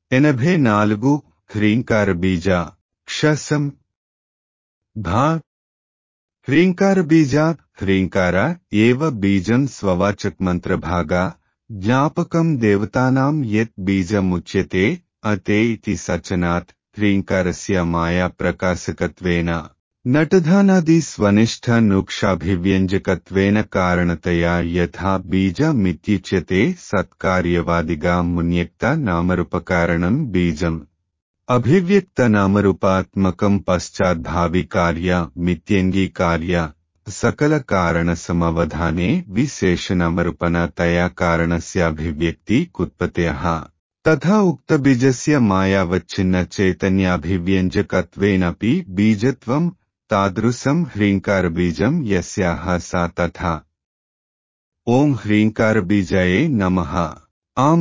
ఎనభై నాలుగు హ్రీంకార బీజ క్షసం భా హ్రీంకార బీజ హ్రీంకార ఏవ బీజం స్వవాచక్ మంత్రభాగా జ్ఞాపకం దేవతానాం యత్ బీజముచ్యతే అతే ఇతి సచనాత్ హ్రీంకారస్య మాయా ప్రకాశకత్వేన నటధానాది స్వనిష్ట నూక్షాభివ్యంజకత్వేన కారణతయా యథా బీజమిత్యుచ్యతే సత్కార్యవాదిగా మున్యక్త నామరూపకారణం బీజం అభివ్యక్త నామరూపాత్మకం పశ్చాద్భావి కార్య మిత్యంగీకార్య సకల కారణ సమవధానే విశేషణమరుపణ తయా కారణస్యాభివ్యక్తి కుత్పత్యః తథా ఉక్తబీజస్య మాయావచ్ఛిన్న చైతన్యాభివ్యంజకత్వేనపి బీజత్వం తాదృశం హ్రీంకారబీజం యస్యాః సా తథా ఓం హ్రీంకారబీజాయే నమః ఆం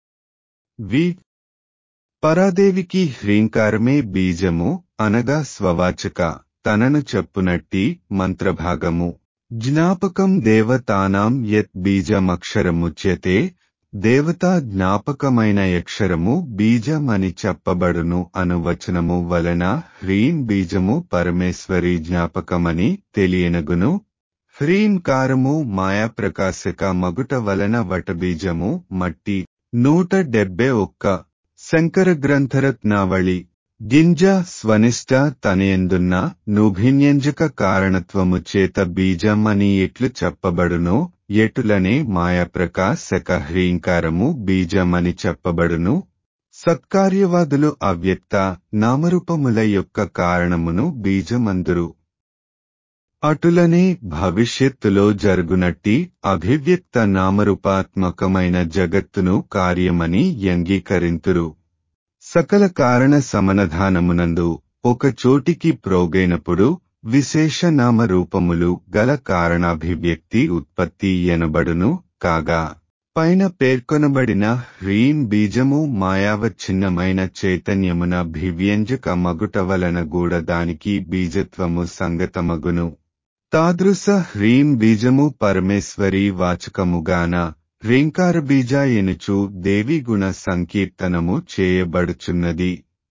వి పరాదేవికి హ్రీంకారమే బీజము అనగా స్వవాచక తనను చెప్పునట్టి మంత్రభాగము జ్ఞాపకం దేవతానాం యత్ బీజమక్షరముచ్యతే దేవతా జ్ఞాపకమైన అక్షరము బీజమని చెప్పబడును అనువచనము వలన హ్రీం బీజము పరమేశ్వరి జ్ఞాపకమని తెలియనగును హ్రీంకారము మాయాప్రకాశక మగుట వలన వటబీజము మట్టి నూట డెబ్బై ఒక్క శంకర గ్రంథరత్నావళి గింజ స్వనిష్ట తనయందున్న నుభిన్యంజక కారణత్వము చేత బీజం అని ఎట్లు చెప్పబడునో ఎటులనే మాయాప్రకాశక హ్రీంకారము బీజమని చెప్పబడును సత్కార్యవాదులు అవ్యక్త నామరూపముల యొక్క కారణమును బీజమందురు అటులనే భవిష్యత్తులో జరుగునట్టి అభివ్యక్త నామరూపాత్మకమైన జగత్తును కార్యమని యంగీకరింతురు సకల కారణ సమనధానమునందు ఒక చోటికి ప్రోగైనప్పుడు విశేష నామ రూపములు గల కారణాభివ్యక్తి ఉత్పత్తి ఎనబడును కాగా పైన పేర్కొనబడిన హ్రీం బీజము మాయావచ్ఛిన్నమైన చైతన్యమున భివ్యంజక మగుట వలన గూడ దానికి బీజత్వము సంగతమగును తాదృశ హ్రీం బీజము పరమేశ్వరి వాచకముగాన హ్రీంకార బీజ ఎనుచు దేవి గుణ సంకీర్తనము చేయబడుచున్నది